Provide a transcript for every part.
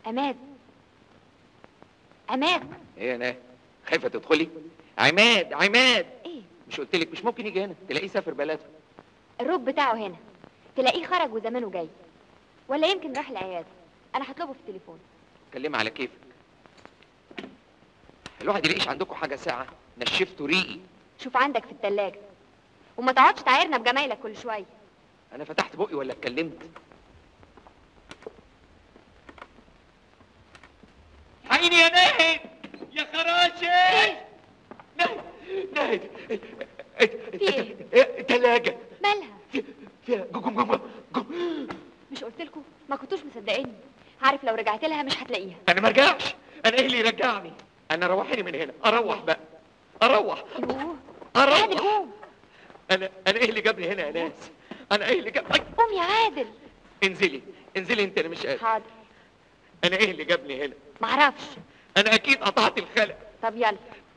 عماد عماد ايه انا خايفه تدخلي عماد عماد ايه مش قلت لك مش ممكن يجي هنا تلاقيه سافر بلده الروب بتاعه هنا تلاقيه خرج وزمانه جاي ولا يمكن راح العياده انا هطلبه في التليفون كلمها على كيفك الواحد يلاقيش عندكم حاجه ساعه نشفتوا ريقي شوف عندك في التلاجة وما تقعدش تعايرنا بجمايلك كل شويه انا فتحت بقي ولا اتكلمت عيني يا ناهد يا خراشي ناهد ناهد في ايه التلاجة مالها فيها جم جم جم مش قلت لكم ما كنتوش مصدقيني عارف لو رجعت لها مش هتلاقيها انا ما ارجعش انا ايه اللي يرجعني انا روحيني من هنا اروح بقى اروح يوه عادل اروح قوم انا انا ايه اللي جابني هنا يا ناس انا ايه اللي جاب أي. قوم يا عادل انزلي انزلي انت انا مش قادر حاضر انا ايه اللي جابني هنا معرفش انا اكيد قطعت الخلق طب يلا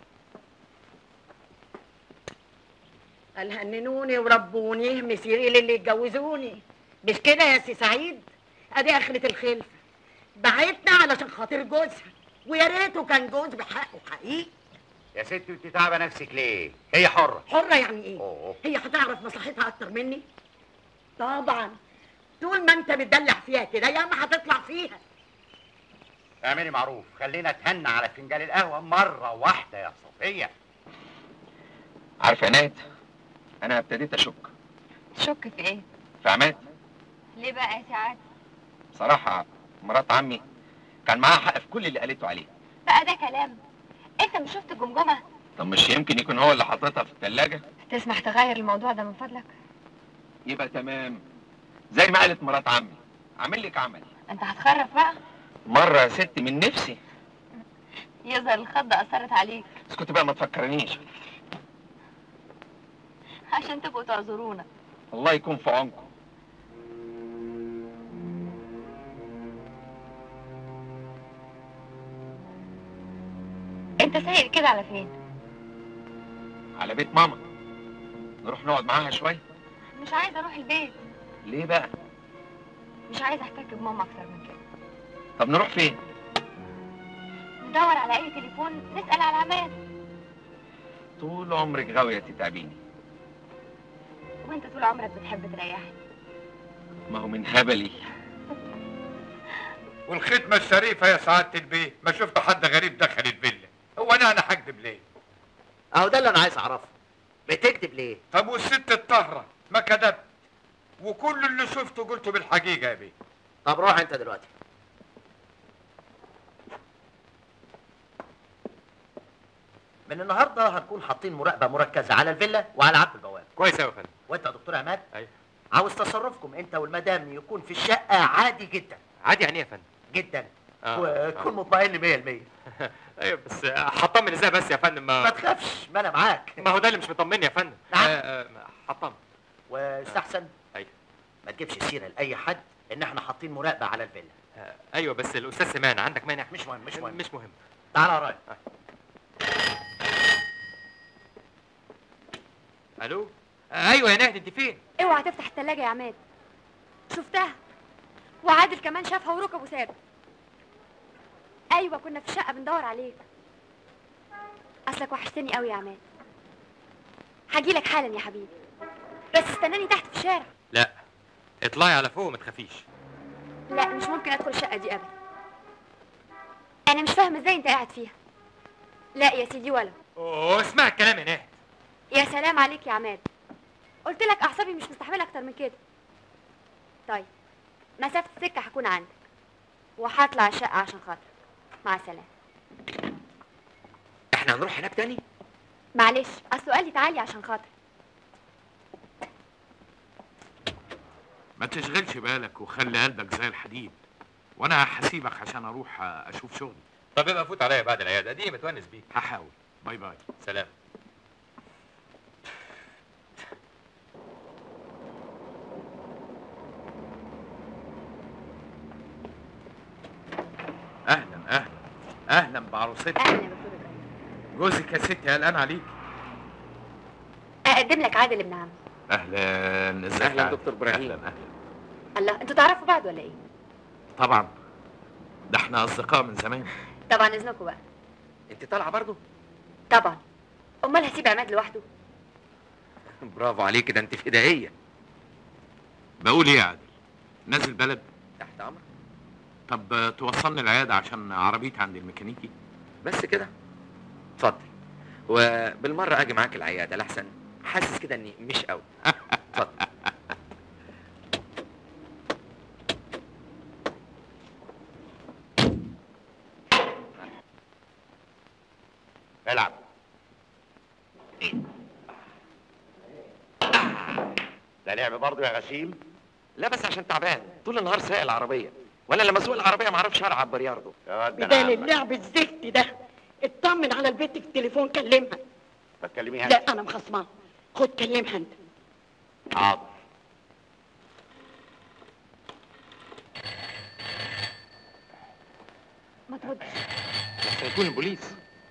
قال هننوني وربوني مسيري للي يتجوزوني مش كده يا سي سعيد ادي اخرة الخلفة بعتنا علشان خاطر جوزها ويا ريته كان جوز بحقه حقيقي يا ست انت تعبه نفسك ليه؟ هي حرة حرة يعني ايه؟ أوه. هي هتعرف مصلحتها اكتر مني؟ طبعا طول ما انت متدلع فيها كده ياما هتطلع فيها اعملي معروف خلينا تهنى على فنجان القهوة مرة واحدة يا صفية عارف يا ناد انا ابتديت اشك تشك في ايه في عماد ليه بقى يا سعاد صراحه مرات عمي كان معاها حق في كل اللي قالته عليه بقى ده كلام انت مش شفت الجمجمه طب مش يمكن يكون هو اللي حاططها في الثلاجه تسمح تغير الموضوع ده من فضلك يبقى تمام زي ما قالت مرات عمي عامل لك عمل انت هتخرف بقى مره يا ست من نفسي يظهر الخضه اثرت عليك اسكتي بقى ما تفكرنيش عشان تبقوا تعذرونا الله يكون في عونكم انت سايق كده على فين على بيت ماما نروح نقعد معاها شويه مش عايزه اروح البيت ليه بقى مش عايزه احتك بماما اكتر من كده طب نروح فين ندور على اي تليفون نسال على عماد طول عمرك غاويه تتعبيني وانت طول عمرك بتحب تريحني ما هو من هبلي والختمة الشريفة يا سعادة البيه ما شفت حد غريب دخل الفيلا هو انا انا هكذب ليه اهو ده اللي انا عايز اعرفه بتكذب ليه طب والست الطاهرة ما كذبت وكل اللي شفته قلته بالحقيقة يا بيه طب روح انت دلوقتي من النهارده هنكون حاطين مراقبه مركزه على الفيلا وعلى عبد البواب كويس أوي يا فندم وانت يا دكتور عماد أيوة. عاوز تصرفكم انت والمدام يكون في الشقه عادي جدا عادي يعني إيه يا فندم؟ جدا آه. وكن مطمئن 100% ايوه بس هطمن ازاي بس يا فندم ما ما, تخافش ما انا معاك ما هو ده اللي مش مطمني يا فندم نعم. آه، آه، هطمن واستحسن أيوة. ما تجيبش سيره لاي حد ان احنا حاطين مراقبه على الفيلا آه، ايوه بس الاستاذ سمان عندك مانع مش مهم مش مهم مش مهم تعال ورايا الو آه، ايوه يا نهد انت فين اوعى تفتح التلاجة يا عماد شفتها وعادل كمان شافها وركب وساب ايوه كنا في الشقه بندور عليك اصلك وحشتني قوي يا عماد هجيلك حالا يا حبيبي بس استناني تحت في الشارع لا اطلعي على فوق ما تخافيش لا مش ممكن ادخل الشقه دي ابدا انا مش فاهم ازاي انت قاعد فيها لا يا سيدي ولا اوه اسمع الكلام يا نهد يا سلام عليك يا عماد قلت لك اعصابي مش مستحمله اكتر من كده طيب مسافه السكه هكون عندك وهطلع الشقه عشان خاطرك مع السلامه احنا هنروح هناك تاني معلش اصل قال لي تعالي عشان خاطر ما تشغلش بالك وخلي قلبك زي الحديد وانا هسيبك عشان اروح اشوف شغلي طب يبقى فوت عليا بعد العياده دي متونس بيك هحاول باي باي سلام اهلا اهلا اهلا بعروستي اهلا يا دكتور جوزك يا ستي قلقان عليك اقدم لك عادل ابن عمي اهلا ازيك أهلاً يا عادل؟ دكتور إبراهيم. اهلا اهلا الله انتوا تعرفوا بعض ولا ايه طبعا ده احنا اصدقاء من زمان طبعا اذنكم بقى انت طالعه برضه طبعا امال هسيب عماد لوحده برافو عليك ده انت فدائيه بقول ايه يا عادل نازل بلد تحت امرك طب آه، توصلني العياده عشان عربيتي عند الميكانيكي بس كده اتفضل وبالمره اجي معاك العياده لحسن حاسس كده اني مش قوي اتفضل العب ده لعب برضه يا غشيم لا بس عشان تعبان طول النهار سايق العربيه وانا لما اسوق العربيه ما اعرفش العب بلياردو يا واد ده بدل أنا عمك. اللعب الزفت ده اطمن على البنت في التليفون كلمها بتكلميها لا انا مخصمها خد كلمها انت حاضر ما تردش بس هيكون البوليس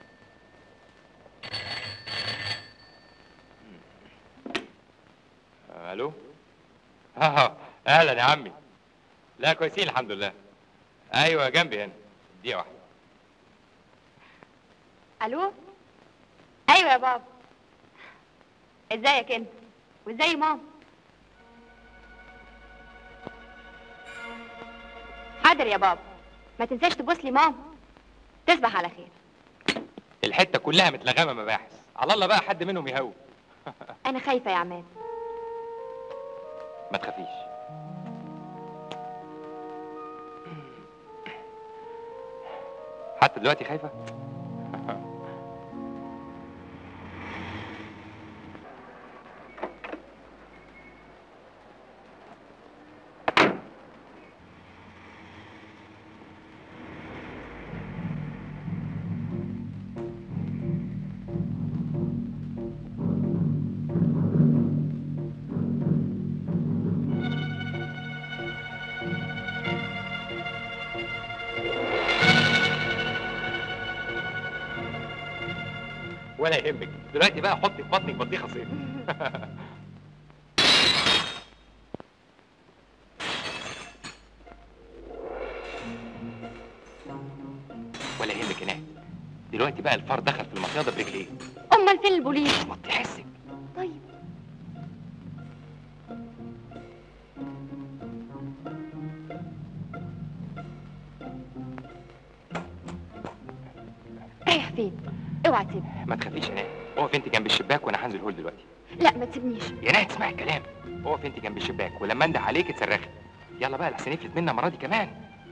الو اه اهلا يا عمي لا كويسين الحمد لله ايوه جنبي هنا دقيقه واحده الو ايوه يا بابا ازيك انت وازاي ماما حاضر يا بابا ما تنساش تبوس لي ماما تصبح على خير الحته كلها متلغمه مباحث على الله بقى حد منهم يهوب انا خايفه يا عماد ما تخافيش حتى دلوقتي خايفه ولا يهمك دلوقتي بقى حطي في بطنك بطيخه صيف ولا يهمك هناك دلوقتي بقى الفار دخل في المصيده برجليه امال فين البوليس وطي حسك طيب رايح فين اوعى تسيبني ما تخافيش يا ناهي اقف انت جنب الشباك وانا هنزل هول دلوقتي لا ما تسيبنيش يا ناهي تسمعي الكلام اقف انت جنب الشباك ولما انده عليك تصرخي يلا بقى لحسن يفلت منا المره دي كمان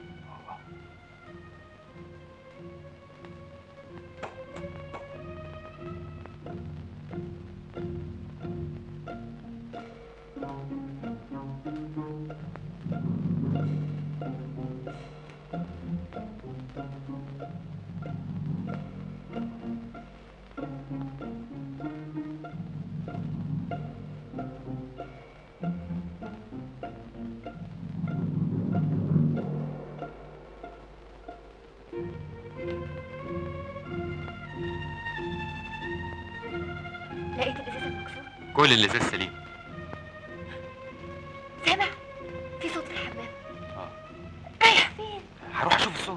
لقيت الازازه المكسوره كل اللي زي السليم سامع في صوت في الحمام آه. رايح فين هروح اشوف الصوت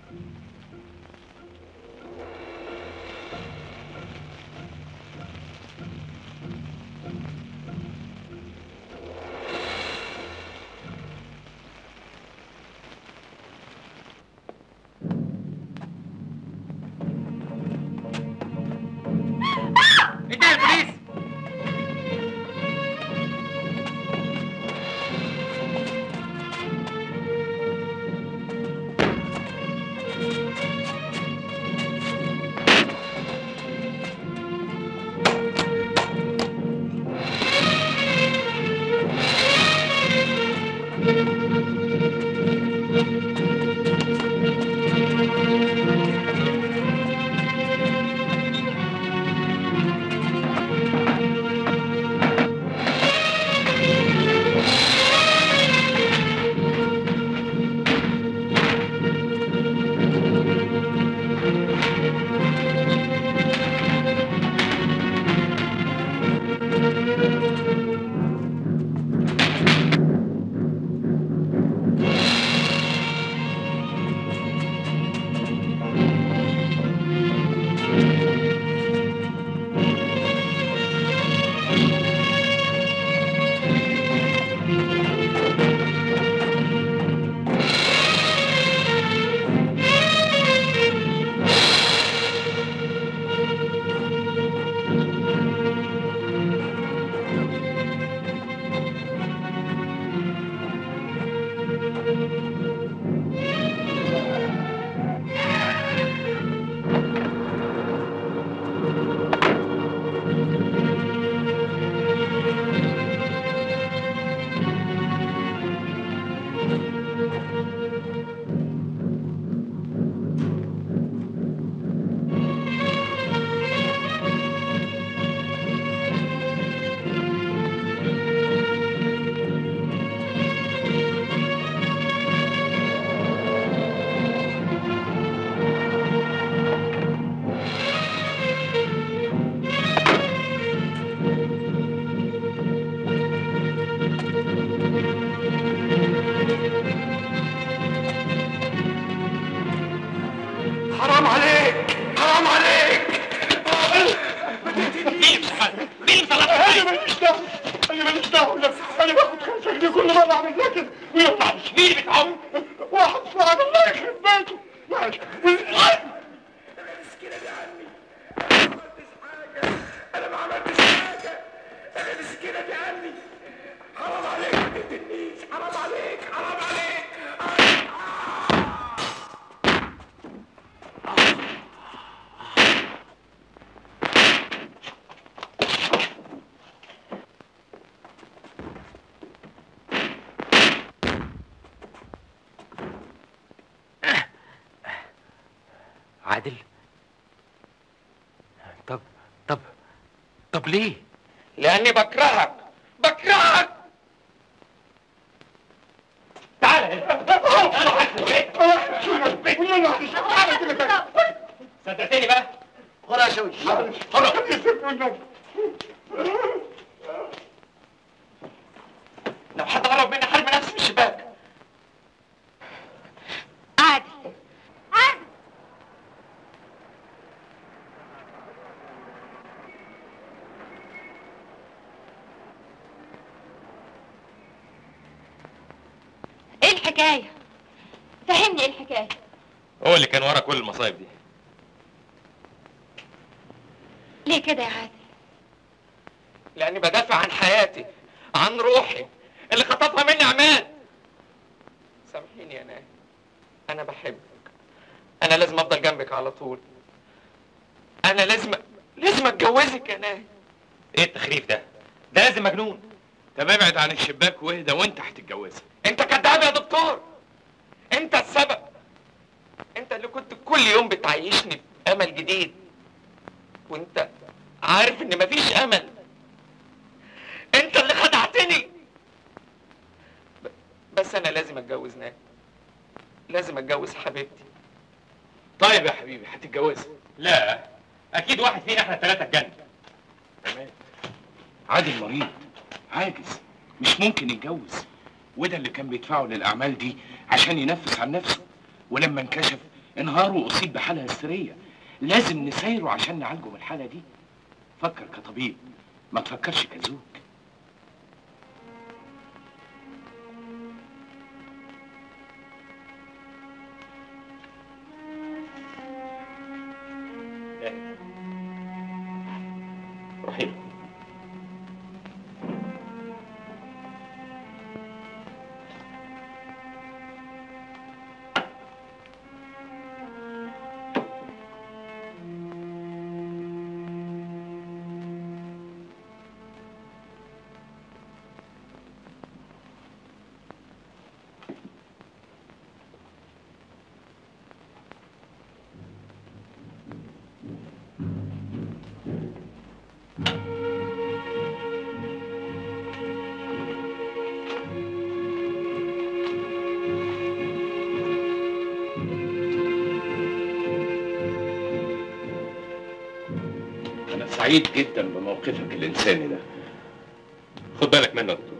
انت يا البوليس معلش مين اللي بتعوم؟ واحد فؤاد الله يخرب بيته معلش مسكينة يا عمي انا ما عملتش حاجة انا ما عملتش حاجة انا مسكينة يا عمي حرام عليك ما تقتلنيش حرام عليك حرام عليك عادل طب طب طب ليه لاني بكرهك بكرهك تعال صدقتني بقى خد يا شويش لو حد قرب مني حرب نفسي من الشباك عادل عادل ايه الحكاية؟ فهمني ايه الحكاية؟ هو اللي كان ورا كل المصايب دي ليه كده يا عادل؟ لاني بدافع عن حياتي عن روحي اللي خطفها مني عماد سامحيني يا ناهي انا بحبك انا لازم افضل جنبك على طول انا لازم لازم اتجوزك يا ناهي ايه التخريف ده؟ ده لازم مجنون طب ابعد عن الشباك واهدى وانت هتتجوزها انت كذاب يا دكتور انت السبب انت اللي كنت كل يوم بتعيشني في امل جديد وانت عارف ان مفيش امل انت اللي خدعتني ب- بس انا لازم اتجوز ناك لازم اتجوز حبيبتي طيب يا حبيبي هتتجوزها لا اكيد واحد فينا احنا الثلاثه اتجنن تمام عادل مريض عاجز مش ممكن يتجوز وده اللي كان بيدفعه للأعمال دي عشان ينفس عن نفسه ولما انكشف انهار وأصيب بحالة هستيرية لازم نسايره عشان نعالجه من الحالة دي فكر كطبيب ما تفكرش كزوج روحي له. أنا سعيد جدا بموقفك الإنساني ده خد بالك منه يا دكتور